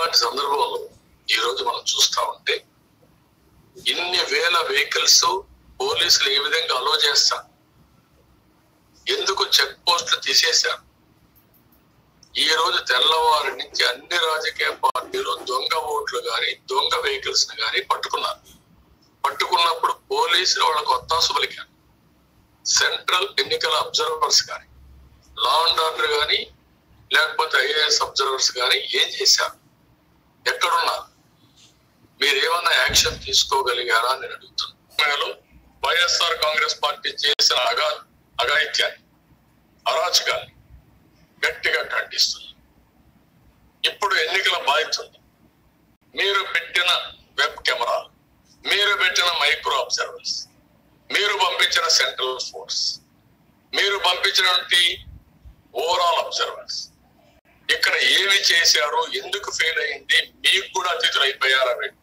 అలాంటి సందర్భంలో ఈ రోజు మనం చూస్తా ఉంటే ఇన్ని వేల వెహికల్స్ పోలీసులు ఏ విధంగా అలో చేస్తారు ఎందుకు చెక్ పోస్టులు తీసేశారు ఈ రోజు తెల్లవారి నుంచి అన్ని రాజకీయ పార్టీలు దొంగ ఓట్లు గాని దొంగ వెహికల్స్ ని గాని పట్టుకున్నారు పట్టుకున్నప్పుడు పోలీసులు వాళ్ళకు ఒత్తాసు పలికారు సెంట్రల్ ఎన్నికల అబ్జర్వర్స్ కానీ లా అండ్ ఆర్డర్ కానీ లేకపోతే ఐఏఎస్ అబ్జర్వర్స్ కానీ ఏం చేశారు ఎక్కడున్నారు మీరు ఏమన్నా యాక్షన్ తీసుకోగలిగారా అని నేను అడుగుతున్నాను వైఎస్ఆర్ కాంగ్రెస్ పార్టీ చేసిన అగా అఘాయిత్యాన్ని అరాచకాన్ని గట్టిగా ఖండిస్తుంది ఇప్పుడు ఎన్నికల బాధ్యత ఉంది మీరు పెట్టిన వెబ్ కెమెరాలు మీరు పెట్టిన మైక్రో అబ్జర్వర్స్ మీరు పంపించిన సెంట్రల్ ఫోర్స్ మీరు పంపించినటువంటి ఓవరాల్ అబ్జర్వర్స్ ఇక్కడ ఏమి చేశారు ఎందుకు ఫెయిల్ అయింది మీకు కూడా అతిథులు అయిపోయారా వీళ్ళు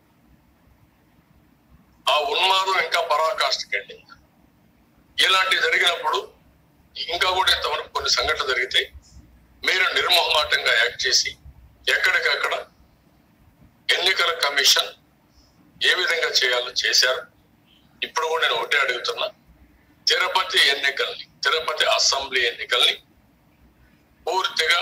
ఆ ఉన్మాదం ఇంకా పరాకాష్ఠకి వెళ్ళింది ఇలాంటి జరిగినప్పుడు ఇంకా కూడా ఇంతవరకు కొన్ని సంఘటనలు జరిగితే మీరు నిర్మోహమాటంగా యాక్ట్ చేసి ఎక్కడికక్కడ ఎన్నికల కమిషన్ ఏ విధంగా చేయాలో చేశారు ఇప్పుడు కూడా నేను ఒకటే అడుగుతున్నా తిరుపతి ఎన్నికల్ని తిరుపతి అసెంబ్లీ ఎన్నికల్ని పూర్తిగా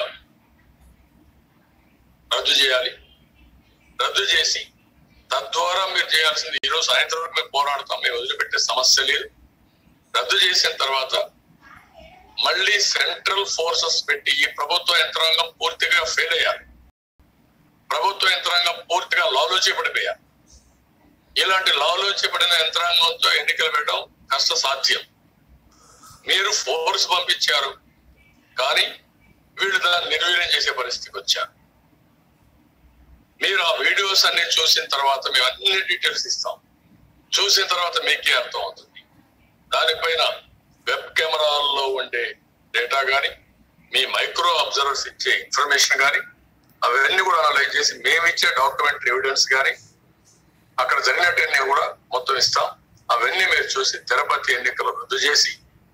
రద్దు చేయాలి రద్దు చేసి తద్వారా మీరు చేయాల్సింది ఈ రోజు సాయంత్రం వరకు మేము పోరాడతాం మేము వదిలిపెట్టే సమస్య లేదు రద్దు చేసిన తర్వాత మళ్ళీ సెంట్రల్ ఫోర్సెస్ పెట్టి ఈ ప్రభుత్వ యంత్రాంగం పూర్తిగా ఫెయిల్ అయ్యారు ప్రభుత్వ యంత్రాంగం పూర్తిగా లాలోచి పడిపోయారు ఇలాంటి లాలోచి పడిన యంత్రాంగంతో ఎన్నికలు పెట్టడం కష్ట సాధ్యం మీరు ఫోర్స్ పంపించారు కానీ వీళ్ళు దాన్ని నిర్వీర్యం చేసే పరిస్థితికి వచ్చారు మీరు ఆ వీడియోస్ అన్ని చూసిన తర్వాత మేము అన్ని డీటెయిల్స్ ఇస్తాం చూసిన తర్వాత మీకే అర్థం అవుతుంది దానిపైన వెబ్ కెమెరాల్లో ఉండే డేటా కానీ మీ మైక్రో అబ్జర్వర్స్ ఇచ్చే ఇన్ఫర్మేషన్ కానీ అవన్నీ కూడా అనలైజ్ చేసి మేము ఇచ్చే డాక్యుమెంటరీ ఎవిడెన్స్ కానీ అక్కడ జరిగినట్టన్నీ కూడా మొత్తం ఇస్తాం అవన్నీ మీరు చూసి తిరుపతి ఎన్నికలు రద్దు చేసి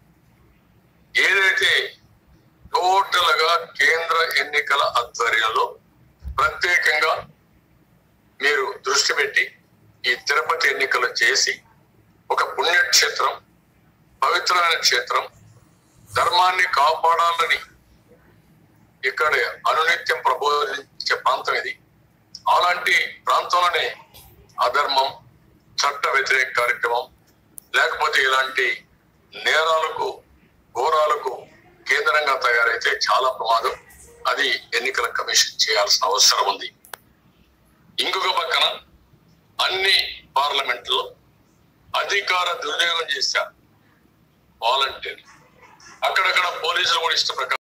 ఏదైతే టోటల్ గా కేంద్ర ఎన్నికల ఆధ్వర్యంలో ప్రత్యేకంగా మీరు దృష్టి పెట్టి ఈ తిరుపతి ఎన్నికలు చేసి ఒక పుణ్యక్షేత్రం పవిత్రమైన క్షేత్రం ధర్మాన్ని కాపాడాలని ఇక్కడ అనునిత్యం ప్రబోధించే ప్రాంతం ఇది అలాంటి ప్రాంతంలోనే అధర్మం చట్ట వ్యతిరేక కార్యక్రమం లేకపోతే ఇలాంటి నేరాలకు ఘోరాలకు కేంద్రంగా తయారైతే చాలా ప్రమాదం అది ఎన్నికల కమిషన్ చేయాల్సిన అవసరం ఉంది ఇంకొక పక్కన అన్ని పార్లమెంట్లో అధికార దుర్వినియోగం చేశారు వాలంటీర్ అక్కడక్కడ పోలీసులు కూడా ఇష్ట ప్రకారం